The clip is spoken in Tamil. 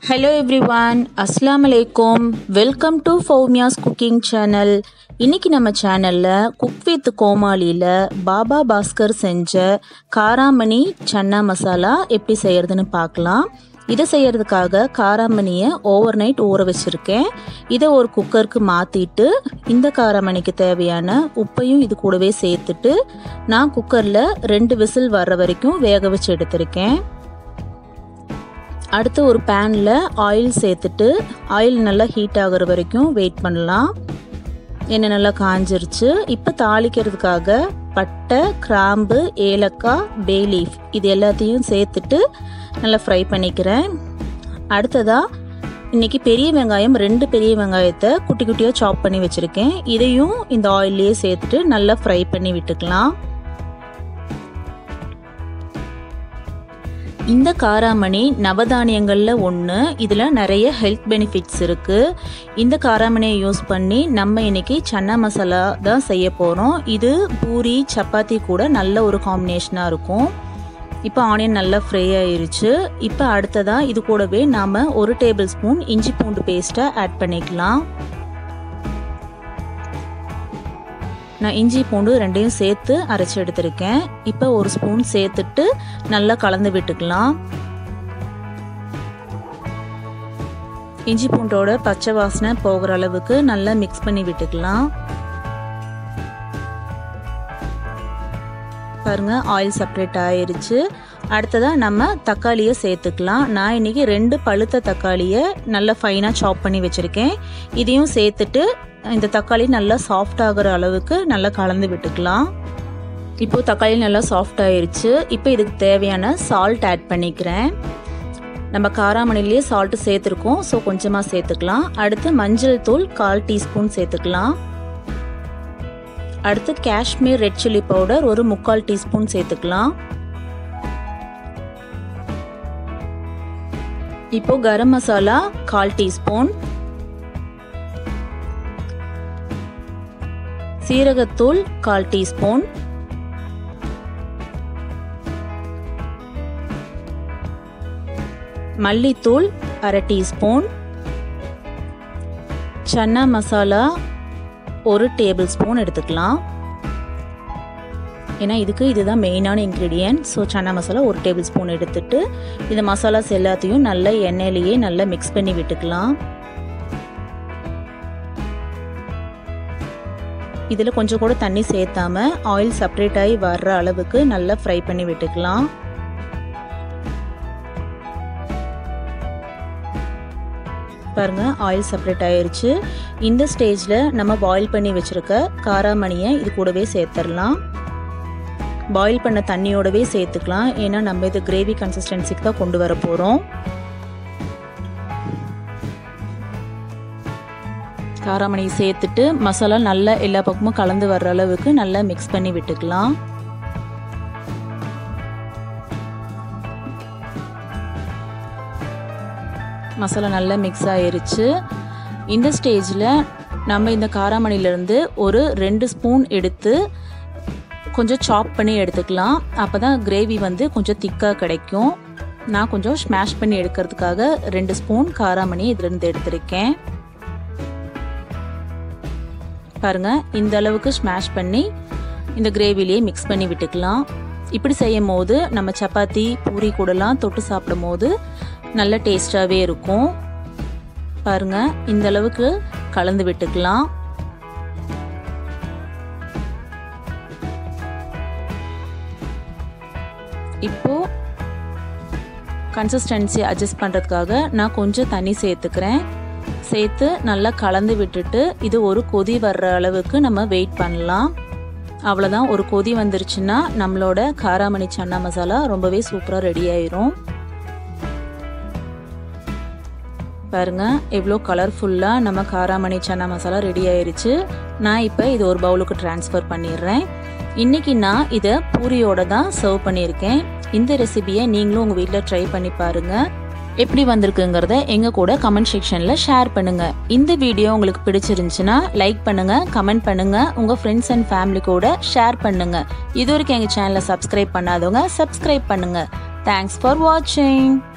ஹலோ எவ்ரிவான் அஸ்லாம் அலைக்கும் welcome to Fowmiya's cooking channel இன்னைக்கு நம்ம சேனலில் குக் வித் கோமாளியில் பாபா பாஸ்கர் செஞ்ச காராமணி சன்னா மசாலா எப்படி செய்யறதுன்னு பார்க்கலாம் இதை செய்யறதுக்காக காராமணியை ஓவர் நைட் ஊற வச்சுருக்கேன் இதை ஒரு குக்கருக்கு மாற்றிட்டு இந்த காராமணிக்கு தேவையான உப்பையும் இது கூடவே சேர்த்துட்டு நான் குக்கரில் ரெண்டு விசில் வர்ற வரைக்கும் வேக வச்சு எடுத்திருக்கேன் அடுத்து ஒரு பேனில் ஆயில் சேர்த்துட்டு ஆயில் நல்லா ஹீட் ஆகிற வரைக்கும் வெயிட் பண்ணலாம் எண்ணெய் நல்லா காஞ்சிருச்சு இப்போ தாளிக்கிறதுக்காக பட்டை கிராம்பு ஏலக்காய் பே லீஃப் இது எல்லாத்தையும் சேர்த்துட்டு நல்லா ஃப்ரை பண்ணிக்கிறேன் அடுத்ததாக இன்றைக்கி பெரிய வெங்காயம் ரெண்டு பெரிய வெங்காயத்தை குட்டி குட்டியாக சாப் பண்ணி வச்சுருக்கேன் இதையும் இந்த ஆயிலே சேர்த்துட்டு நல்லா ஃப்ரை பண்ணி விட்டுக்கலாம் இந்த காராமணி நவதானியங்களில் ஒன்று இதில் நிறைய ஹெல்த் பெனிஃபிட்ஸ் இருக்குது இந்த காராமணியை யூஸ் பண்ணி நம்ம இன்னைக்கு சன்னா மசாலா தான் செய்ய போகிறோம் இது பூரி சப்பாத்தி கூட நல்ல ஒரு காம்பினேஷனாக இருக்கும் இப்போ ஆனியன் நல்லா ஃப்ரை ஆயிருச்சு இப்போ அடுத்ததாக இது கூடவே நாம் ஒரு டேபிள் ஸ்பூன் இஞ்சி பூண்டு பேஸ்ட்டை ஆட் பண்ணிக்கலாம் நான் இஞ்சி பூண்டு ரெண்டையும் சேர்த்து அரைச்சி எடுத்திருக்கேன் இப்போ ஒரு ஸ்பூன் சேர்த்துட்டு நல்லா கலந்து விட்டுக்கலாம் இஞ்சி பூண்டோட பச்சை வாசனை போகிற அளவுக்கு நல்லா மிக்ஸ் பண்ணி விட்டுக்கலாம் பாருங்க ஆயில் செப்பரேட் ஆயிருச்சு அடுத்ததாக நம்ம தக்காளியை சேர்த்துக்கலாம் நான் இன்னைக்கு ரெண்டு பழுத்த தக்காளியை நல்லா ஃபைனாக சாப் பண்ணி வச்சுருக்கேன் இதையும் சேர்த்துட்டு இந்த தக்காளி நல்லா சாஃப்ட் ஆகிற அளவுக்கு நல்லா கலந்து விட்டுக்கலாம் இப்போ தக்காளி நல்லா சாஃப்ட் ஆயிருச்சு இப்போ இதுக்கு தேவையான சால்ட் ஆட் பண்ணிக்கிறேன் நம்ம காராமணிலேயே சால்ட்டு சேர்த்துருக்கோம் ஸோ கொஞ்சமாக சேர்த்துக்கலாம் அடுத்து மஞ்சள் தூள் கால் டீஸ்பூன் சேர்த்துக்கலாம் அடுத்து காஷ்மீர் ரெட் சில்லி பவுடர் ஒரு முக்கால் டீஸ்பூன் சேர்த்துக்கலாம் இப்போ கரம் மசாலா கால் டீஸ்பூன் சீரகத்தூள் கால் டீஸ்பூன் மல்லித்தூள் அரை டீஸ்பூன் சன்னா மசாலா ஒரு டேபிள் ஸ்பூன் எடுத்துக்கலாம் ஏன்னா இதுக்கு இதுதான் மெயினான இன்க்ரீடியன்ட் ஸோ சன்னா மசாலா ஒரு டேபிள் ஸ்பூன் எடுத்துட்டு இந்த மசாலாஸ் எல்லாத்தையும் நல்லா எண்ணெயிலேயே நல்லா மிக்ஸ் பண்ணி விட்டுக்கலாம் இதில் கொஞ்சம் கூட தண்ணி சேர்த்தாம ஆயில் செப்பரேட் ஆகி வர்ற அளவுக்கு நல்லா ஃப்ரை பண்ணி விட்டுக்கலாம் பாருங்க ஆயில் செப்பரேட் ஆயிருச்சு இந்த ஸ்டேஜில் நம்ம பாயில் பண்ணி வச்சுருக்க காராமணியை இது கூடவே சேர்த்துடலாம் பாயில் பண்ண தண்ணியோடவே சேர்த்துக்கலாம் ஏன்னா நம்ம இது கிரேவி கன்சிஸ்டன்சிக்கு தான் கொண்டு வர போகிறோம் காராமணி சேர்த்துட்டு மசாலா நல்லா எல்லா பக்கமும் கலந்து வர்ற அளவுக்கு நல்லா மிக்ஸ் பண்ணி விட்டுக்கலாம் மசாலா நல்லா மிக்ஸ் ஆயிருச்சு இந்த ஸ்டேஜில் நம்ம இந்த காராமணிலேருந்து ஒரு ரெண்டு ஸ்பூன் எடுத்து கொஞ்சம் சாப் பண்ணி எடுத்துக்கலாம் அப்போ தான் கிரேவி வந்து கொஞ்சம் திக்காக கிடைக்கும் நான் கொஞ்சம் ஸ்மாஷ் பண்ணி எடுக்கிறதுக்காக ரெண்டு ஸ்பூன் காராமணி இதுலேருந்து எடுத்திருக்கேன் பாருங்க இந்த அளவுக்கு ஸ்மாஷ் பண்ணி இந்த கிரேவிலேயே மிக்ஸ் பண்ணி விட்டுக்கலாம் இப்படி செய்யும் போது நம்ம சப்பாத்தி பூரி கூடலாம் தொட்டு சாப்பிடும் போது நல்ல டேஸ்டாகவே இருக்கும் பாருங்க இந்த அளவுக்கு கலந்து விட்டுக்கலாம் இப்போ கன்சிஸ்டன்சி அட்ஜஸ்ட் பண்ணுறதுக்காக நான் கொஞ்சம் தண்ணி சேர்த்துக்கிறேன் சேர்த்து நல்லா கலந்து விட்டுட்டு இது ஒரு கொதி வர்ற அளவுக்கு நம்ம வெயிட் பண்ணலாம் அவ்வளோதான் ஒரு கொதி வந்துருச்சுன்னா நம்மளோட காராமணி சன்னா மசாலா ரொம்பவே சூப்பராக ரெடி ஆயிரும் பாருங்க எவ்வளோ கலர்ஃபுல்லாக நம்ம காராமணி சன்னா மசாலா ரெடி ஆயிருச்சு நான் இப்போ இது ஒரு பவுலுக்கு டிரான்ஸ்ஃபர் பண்ணிடுறேன் இன்னைக்கு நான் இதை பூரியோட தான் சர்வ் பண்ணியிருக்கேன் இந்த ரெசிபியை நீங்களும் உங்கள் வீட்டில் ட்ரை பண்ணி பாருங்கள் எப்படி வந்திருக்குங்கிறத எங்க கூட கமெண்ட் செக்ஷன்ல ஷேர் பண்ணுங்க இந்த வீடியோ உங்களுக்கு பிடிச்சிருந்துச்சுன்னா லைக் பண்ணுங்க கமெண்ட் பண்ணுங்க உங்க ஃப்ரெண்ட்ஸ் அண்ட் ஃபேமிலி கூட ஷேர் பண்ணுங்க இது வரைக்கும் எங்க சேனலை சப்ஸ்கிரைப் பண்ணாதவங்க சப்ஸ்கிரைப் பண்ணுங்க தேங்க்ஸ் ஃபார் வாட்சிங்